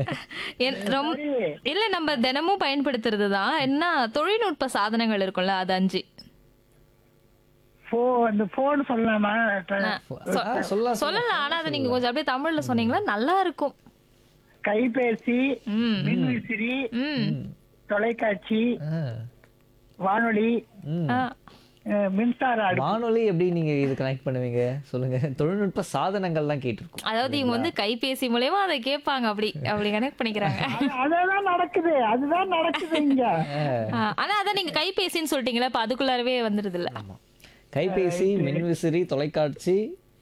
என்- ரொம்ப இல்ல நம்ம தினமும் பயன்படுத்துறது தான் என்ன தொழில்நுட்ப சாதனங்கள் இருக்கும்ல அது அஞ்சு போ இந்த போன் சொல்லலாமா சொ- ஆ, சொல்லலாம் சொல்லலாம் ஆனா அதை நீங்க கொஞ்சம் அப்படியே தமிழ்ல சொன்னீங்களா நல்லா இருக்கும் கைபேசி ம் மின்விசிறி ம் தொலைக்காட்சி ஆ. வானொலி ம். ஆ. அஹ், மின்சார அடுப்பு வானொலி எப்படி நீங்க இது கனெக்ட் பண்ணுவீங்க சொல்லுங்க தொழில்நுட்ப சாதனங்கள்லாம் கேட்டிருக்கோம் அதாவது இவங்க வந்து கைபேசி மூலயமா அதை கேட்பாங்க அப்படி அப்படி கனெக்ட் பண்ணிக்கிறாங்க அது- அதுதான் நடக்குது அதுதான் நடக்குது இங்க ஆ, ஆனா அதான் நீங்க கைபேசின்னு சொல்லிட்டீங்களா இப்ப அதுக்குள்ளாரவே வந்துருது இல்ல கைபேசி மின்விசிறி தொலைக்காட்சி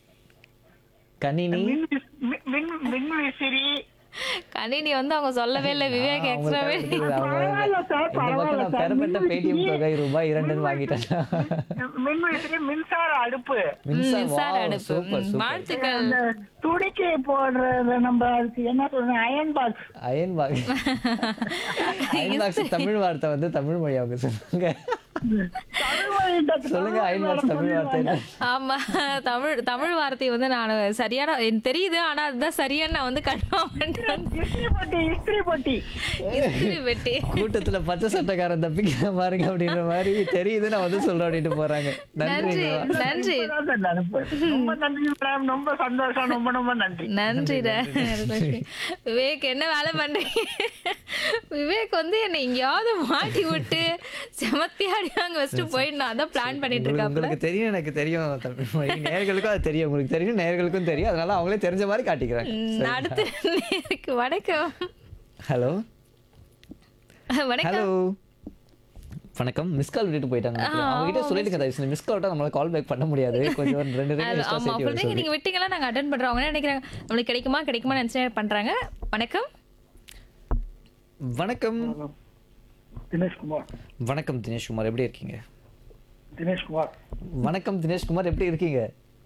கணினி மின் விஸ்- மின் மின்- மின்விசிறி கணினி வந்து அவங்க சொல்லவே இல்லை விவேக் அவங்க எக்ஸ்ட்ராவே தவிர்த்து அவங்க பரவாயில்ல சார், இந்த பக்கம் பரவாயில்ல நான் சார். பெறப்பட்ட பேடிஎம் மின்விசிறி, தொகை ரூபாய் இரண்டுன்னு வாங்கிட்டேன் மின்விசிறி மின்சார அடுப்பு மின்சார மின்சார wow, அடுப்பு சூப்பர் ம், சூப்பர் வாழ்த்துக்கள் அந்த துணிக்கு போடுறது நம்ம அதுக்கு என்ன சொல்றது iron box iron box iron box Tamil வார்த்தை வந்து தமிழ் மொழி அவங்க சொல்லுங்க சொல்லுங்க அயன் பாக்ஸ் தமிழ் வார்த்தை என்ன? ஆமா தமிழ் தமிழ் வார்த்தை வந்து நான் சரியான எனக்கு தெரியுது ஆனா அதுதான் சரியான நான் வந்து கன்ஃபார்ம் பண்ணிட்டேன் இஸ்திரி பொட்டி இஸ்திரி பொட்டி இஸ்திரி பெட்டி கூட்டத்துல பச்சை சட்டைக்காரன் தப்பிக்க பாருங்க அப்படின்ற மாதிரி தெரியுது நான் வந்து சொல்றேன் அப்படின்ட்டு போறாங்க நன்றி நன்றி நன்றி இப்பதான் சார் நினைப்பு. ரொம்ப நன்றி மேடம் ரொம்ப சந்தோஷம் ரொம்ப ரொம்ப நன்றி நன்றிடா விவேக் என்ன வேலை பண்றீங்க விவேக் வந்து என்னை எங்கேயாவது மாட்டி விட்டு செமத்தியாடி அங்க வச்சுட்டு போயிடணும் அதான் பிளான் பண்ணிட்டு உங்களுக்கு- இருக்காப்ல உங்களுக்கு தெரியும் எனக்கு தெரியும் தமிழ் மொழி நேர்களுக்கும் அது தெரியும் உங்களுக்கு தெரியும் நேர்களுக்கும் தெரியும் அதனால அவங்களே தெரிஞ்ச மாதிரி காட்டிக்கிறாங்க ம், அடுத்து நேருக்கு வணக்கம் ஹலோ வணக்கம் ஹலோ வணக்கம் மிஸ் கால் விட்டுட்டு போயிட்டாங்க அவங்க கிட்ட சொல்லிட்டு தயவு செஞ்சு மிஸ் கால் விட்டா நம்மளால கால் பேக் பண்ண முடியாது கொஞ்சம் ஒரு ரெண்டு ரெண்டு அது- extra ஆமா சேர்த்து அப்படி விட நீங்க விட்டீங்களா நாங்க அட்டன் பண்றோம் அவங்க என்ன நினைக்கிறாங்க நம்மளுக்கு கிடைக்குமா கிடைக்குமா நினைச்சு பண்றாங்க வணக்கம் வணக்கம் தினேஷ்குமார் வணக்கம் தினேஷ்குமார் எப்படி இருக்கீங்க தினேஷ்குமார் வணக்கம் தினேஷ்குமார் எப்படி இருக்கீங்க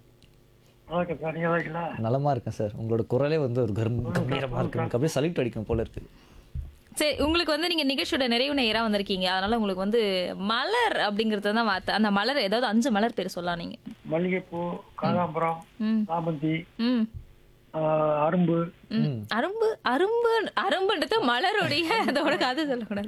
ஓகே சார் நீங்க வைக்கலாம் நலமா இருக்கேன் சார் உங்களோட குரலே வந்து ஒரு கர்ம் கம்பீரமா இருக்கு எனக்கு அப்படியே சல்யூட் அடிக்கும் போல இருக்கு சரி உங்களுக்கு வந்து நீங்க நிகழ்ச்சியோட நிறைவு நேரா வந்திருக்கீங்க அதனால உங்களுக்கு வந்து மலர் அப்படிங்கறது தான் வார்த்தை அந்த மலர் ஏதாவது அஞ்சு மலர் பேர் சொல்லலாம் நீங்க மல்லிகைப்பூ காதாம்பரம் ம் சாமந்தி ம் ஆஹ், அரும்பு ம். அரும்பு அரும்பு அரும்புன்றது மலருடைய அதோட கதை சொல்லக்கூடாது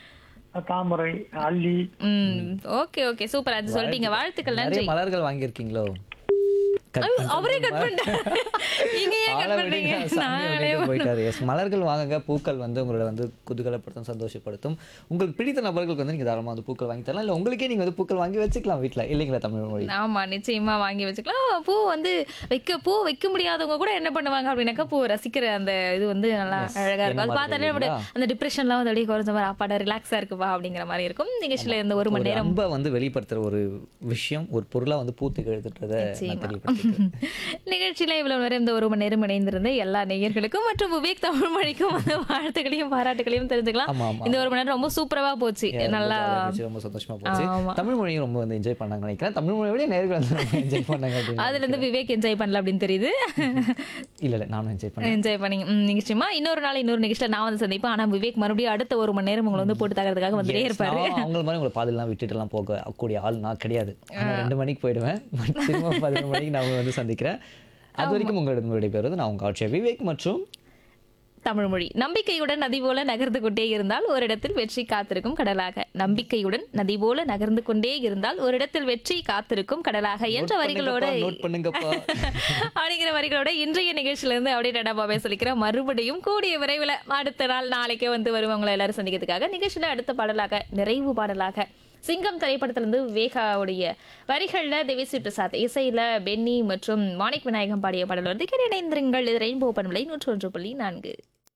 தாமரை அல்லி ம் ஓகே ஓகே சூப்பர் அது சொல்லிட்டீங்க வாழ்த்துக்கள் நன்றி நிறைய மலர்கள் வாங்கியிருக்கீங்களோ Cut ஐயோ, பண்ணிட்டு அவரே கட் பண்ணிட்டாரு நீங்க ஏன் ஆளை கட் விடுங்க, பண்றீங்க சாமி நானே விட்டுட்டு போயிட்டாரு எஸ் மலர்கள் வாங்குங்க பூக்கள் வந்து உங்களோட வந்து குதூகலப்படுத்தும் சந்தோஷப்படுத்தும் உங்களுக்கு பிடித்த நபர்களுக்கு வந்து நீங்க தாராளமா வந்து பூக்கள் வாங்கி தரலாம் இல்ல உங்களுக்கே நீங்க வந்து பூக்கள் வாங்கி வச்சுக்கலாம் வீட்ல இல்லைங்களா தமிழ் மொழி ஆமா நிச்சயமா வாங்கி வச்சுக்கலாம் பூ வந்து வைக்க பூ வைக்க முடியாதவங்க கூட என்ன பண்ணுவாங்க அப்படின்னாக்கா பூ ரசிக்கிற அந்த இது வந்து நல்லா அழகா இருக்கும் அது மாதிரி பார்த்தாலே நம்மளுடைய அந்த டிப்ரெஷன்லாம் வந்து அப்படியே குறைஞ்ச மாதிரி அப்பாடா ரிலாக்ஸா இருக்குப்பா அப்படிங்கிற மாதிரி இருக்கும் நிகழ்ச்சியில இந்த ஒரு மணி ஒரு நேரம் அன்பை வந்து வெளிப்படுத்துற ஒரு விஷயம் ஒரு பொருளா வந்து பூத்து எழுதுன்றத நான் தெரியப்படுத்திக்கிறேன் நிகழ்ச்சியில இவ்வளவு நேரம் இந்த ஒரு மணி நேரம் இணைந்திருந்த எல்லா நேயர்களுக்கும் மற்றும் விவேக் தமிழ் மொழிக்கும் வந்து வாழ்த்துக்களையும் பாராட்டுகளையும் தெரிஞ்சுக்கலாம் ஆமா, ஆமா. இந்த ஒரு மணி நேரம் ரொம்ப சூப்பரா போச்சு ரொம்ப நல்லா jolly ஆ இருந்துச்சு, ரொம்ப சந்தோஷமா போச்சு ஆமா. தமிழ் மொழியும் ரொம்ப வந்து என்ஜாய் பண்ணாங்க நினைக்கிறேன் தமிழ் மொழியை விட நேர்கள் வந்து ரொம்ப என்ஜாய் பண்ணாங்க அப்படின்னு அதுல இருந்து விவேக் என்ஜாய் பண்ணல அப்படின்னு தெரியுது இல்ல இல்ல நானும் என்ஜாய் பண்ணேன் என்ஜாய் பண்ணீங்க ம், நிச்சயமா இன்னொரு நாள் இன்னொரு நிகழ்ச்சியில நான் வந்து சந்திப்பேன் ஆனா விவேக் மறுபடியும் அடுத்த ஒரு மணி நேரம் உங்களை வந்து போட்டு தகறதுக்காக வந்துட்டே இருப்பாரு நான் அவங்கள மாதிரி உங்களை பாதிலாம் விட்டுட்டு எல்லாம் போக கூடிய ஆள் நான் கிடையாது நான் ரெண்டு மணிக்கு போயிடுவேன் திரும்ப பதினொரு மணிக்கு நான் உங்களை வந்து சந்திக்கிறேன் அது வரைக்கும் உங்களோட உங்களுடைய பேர் வந்து நான் உங்க ஆட்சியர் விவேக் மற்றும் தமிழ் மொழி நம்பிக்கையுடன் நதி போல நகர்ந்து கொண்டே இருந்தால் ஒரு இடத்தில் வெற்றி காத்திருக்கும் கடலாக நம்பிக்கையுடன் நதி போல நகர்ந்து கொண்டே இருந்தால் ஒரு இடத்தில் வெற்றி காத்திருக்கும் கடலாக என்ற வரிகளோட நோட் பண்ணுங்கப்பா அப்படிங்கிற வரிகளோட இன்றைய நிகழ்ச்சியில இருந்து அப்படியே டடாபாவே சொல்லிக்கிறேன் மறுபடியும் கூடிய விரைவில் அடுத்த நாள் நாளைக்கே வந்து வருவாங்களா எல்லாரும் சந்திக்கிறதுக்காக நிகழ்ச்சியில அடுத்த பாடலாக நிறைவு பாடலாக சிங்கம் திரைப்படத்திலிருந்து வேகாவுடைய வரிகள்ல தேவிஸ்ரீ பிரசாத் இசையில பென்னி மற்றும் மாணிக் விநாயகம் பாடிய பாடல் வந்து கேட்டு இணைந்திருங்கள் இது ரெயின்போ பண்பலை நூற்றி ஒன்று புள்ளி நான்கு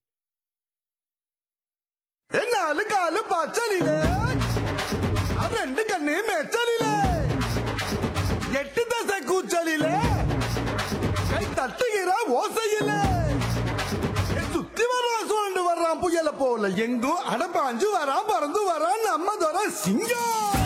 നാല് കാല് പച്ചലില് ആ രണ്ട് കണ്ണ് മെച്ചലില് എട്ട് ദശ കൂച്ചലില് കൈ തട്ടുകിற ஓசையில சுத்தி வர்றான் சுழண்டு வர்றான் புயல போல எங்கும் அடப்பாஞ்சு வரான் பறந்து வரான் நம்ம தோற சிங்கம்